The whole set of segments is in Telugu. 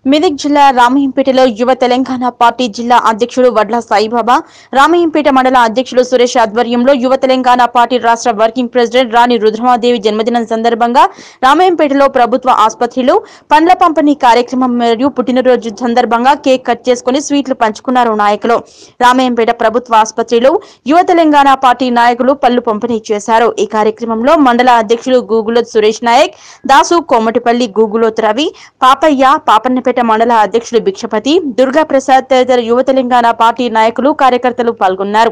మెదక్ జిల్లా రామయ్యంపేటలో యువ తెలంగాణ పార్టీ జిల్లా అధ్యక్షుడు వడ్ల సాయిబాబా రామయ్యంపేట మండల అధ్యక్షుడు సురేష్ ఆధ్వర్యంలో యువ తెలంగాణ పార్టీ రాష్ట్ర వర్కింగ్ ప్రెసిడెంట్ రాణి రుద్రమాదేవి జన్మదినం సందర్భంగా రామయ్యంపేటలో ప్రభుత్వ ఆసుపత్రిలో పండ్ల పంపిణీ కార్యక్రమం మరియు పుట్టినరోజు సందర్భంగా కేక్ కట్ చేసుకుని స్వీట్లు పంచుకున్నారు నాయకులు రామయ్యంపేట ప్రభుత్వ ఆసుపత్రిలో యువ తెలంగాణ పార్టీ నాయకులు పళ్ళు పంపిణీ చేశారు ఈ కార్యక్రమంలో మండల అధ్యక్షులు గూగులోత్ సురేష్ నాయక్ దాసు కోమటిపల్లి గూగులోత్ రవి పాపయ్య పాపన్నపేట మండల అధ్యక్షులు భిక్షపతి దుర్గా ప్రసాద్ తదితర యువ తెలంగాణ పార్టీ నాయకులు కార్యకర్తలు పాల్గొన్నారు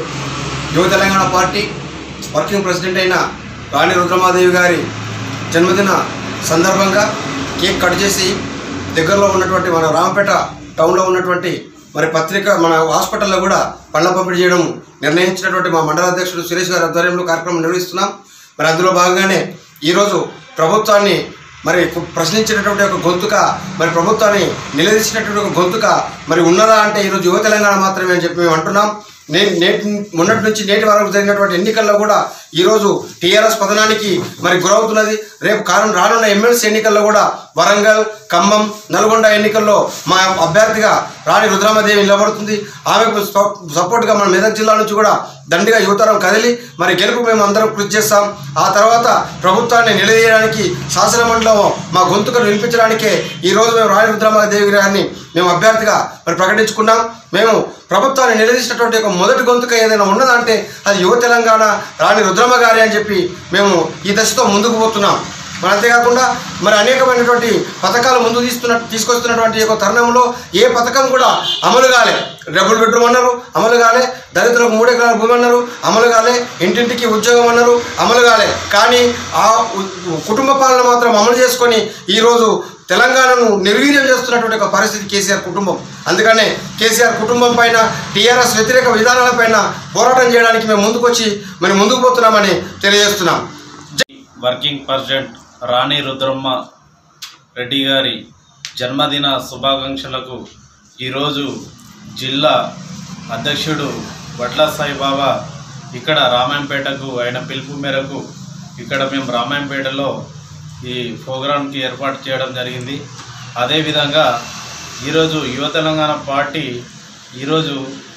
యువ తెలంగాణ పార్టీ వర్కింగ్ ప్రెసిడెంట్ అయిన రాణి రుద్రమాదేవి గారి జన్మదిన సందర్భంగా కేక్ కట్ చేసి దగ్గరలో ఉన్నటువంటి మన రామపేట టౌన్లో ఉన్నటువంటి మరి పత్రిక మన హాస్పిటల్లో కూడా పండ్ల పంపిణీ చేయడం నిర్ణయించినటువంటి మా మండల అధ్యక్షుడు సురేష్ గారి ఆధ్వర్యంలో కార్యక్రమం నిర్వహిస్తున్నాం మరి అందులో భాగంగానే ఈరోజు ప్రభుత్వాన్ని మరి కు- ప్రశ్నించినటువంటి ఒక గొంతుక మరి ప్రభుత్వాన్ని నిలదీసినటువంటి ఒక గొంతుక మరి ఉన్నదా అంటే ఈరోజు యువ తెలంగాణ మాత్రమే అని చెప్పి మేము అంటున్నాం నే నేటి మొన్నటి నుంచి నేటి వరకు జరిగినటువంటి ఎన్నికల్లో కూడా ఈరోజు టీఆర్ఎస్ పతనానికి మరి గురవుతున్నది రేపు కారణం రానున్న ఎమ్మెల్సీ ఎన్నికల్లో కూడా వరంగల్ ఖమ్మం నల్గొండ ఎన్నికల్లో మా అభ్యర్థిగా రాణి రుద్రామదేవి నిలబడుతుంది ఆమెకు సపో- సపోర్ట్గా మన మెదక్ జిల్లా నుంచి కూడా దండిగా యువతరం కదిలి మరి గెలుపు మేము అందరం కృషి చేస్తాం ఆ తర్వాత ప్రభుత్వాన్ని నిలదీయడానికి శాసనమండలిలో మా గొంతుకను వినిపించడానికే ఈరోజు మేము రాణి రుద్రామదేవి గారిని మేము అభ్యర్థిగా మరి ప్రకటించుకున్నాం మేము ప్రభుత్వాన్ని నిలదీసినటువంటి ఒక మొదటి గొంతుక ఏదైనా ఉన్నదంటే అది యువ తెలంగాణ రాణి రుద్రమ్మ గారి అని చెప్పి మేము ఈ దశతో ముందుకు పోతున్నాం మరి అంతేకాకుండా మరి అనేకమైనటువంటి పథకాలు ముందు తీస్తున్న తీసుకొస్తున్నటువంటి ఈ యొక్క తరుణంలో ఏ పథకం కూడా అమలు కాలే డబుల్ బెడ్రూమ్ అన్నారు అమలు కాలే దళితులకు మూడు ఎకరాల భూమి అన్నారు అమలు కాలే ఇంటింటికి ఉద్యోగం అన్నారు అమలు కాలే కానీ ఆ ఉ- కుటుంబ పాలన మాత్రం అమలు చేసుకొని ఈరోజు తెలంగాణను నిర్వీర్యం చేస్తున్నటువంటి ఒక పరిస్థితి కేసీఆర్ కుటుంబం అందుకనే కేసీఆర్ కుటుంబం పైన టీఆర్ఎస్ వ్యతిరేక విధానాలపైన పోరాటం చేయడానికి మేము ముందుకొచ్చి మరి ముందుకు పోతున్నామని తెలియజేస్తున్నాం వర్కింగ్ ప్రెసిడెంట్ రాణి రుద్రమ్మ రెడ్డి గారి జన్మదిన శుభాకాంక్షలకు ఈరోజు జిల్లా అధ్యక్షుడు వడ్ల సాయిబాబా ఇక్కడ రామాయంపేటకు ఆయన పిలుపు మేరకు ఇక్కడ మేము రామాయంపేటలో ఈ ప్రోగ్రాంకి ఏర్పాటు చేయడం జరిగింది అదేవిధంగా ఈరోజు యువ తెలంగాణ పార్టీ ఈరోజు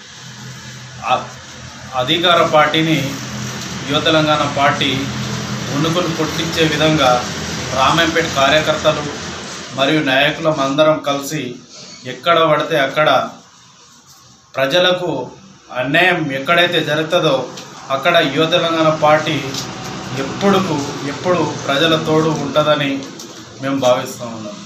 అ- అధికార పార్టీని యువ తెలంగాణ పార్టీ ఉనుకును పుట్టించే విధంగా రామాయంపేట కార్యకర్తలు మరియు నాయకులం అందరం కలిసి ఎక్కడ పడితే అక్కడ ప్రజలకు అన్యాయం ఎక్కడైతే జరుగుతుందో అక్కడ యువ తెలంగాణ పార్టీ ఎప్పుడు ఎప్పుడు ప్రజల తోడు ఉంటుందని మేము భావిస్తూ ఉన్నాం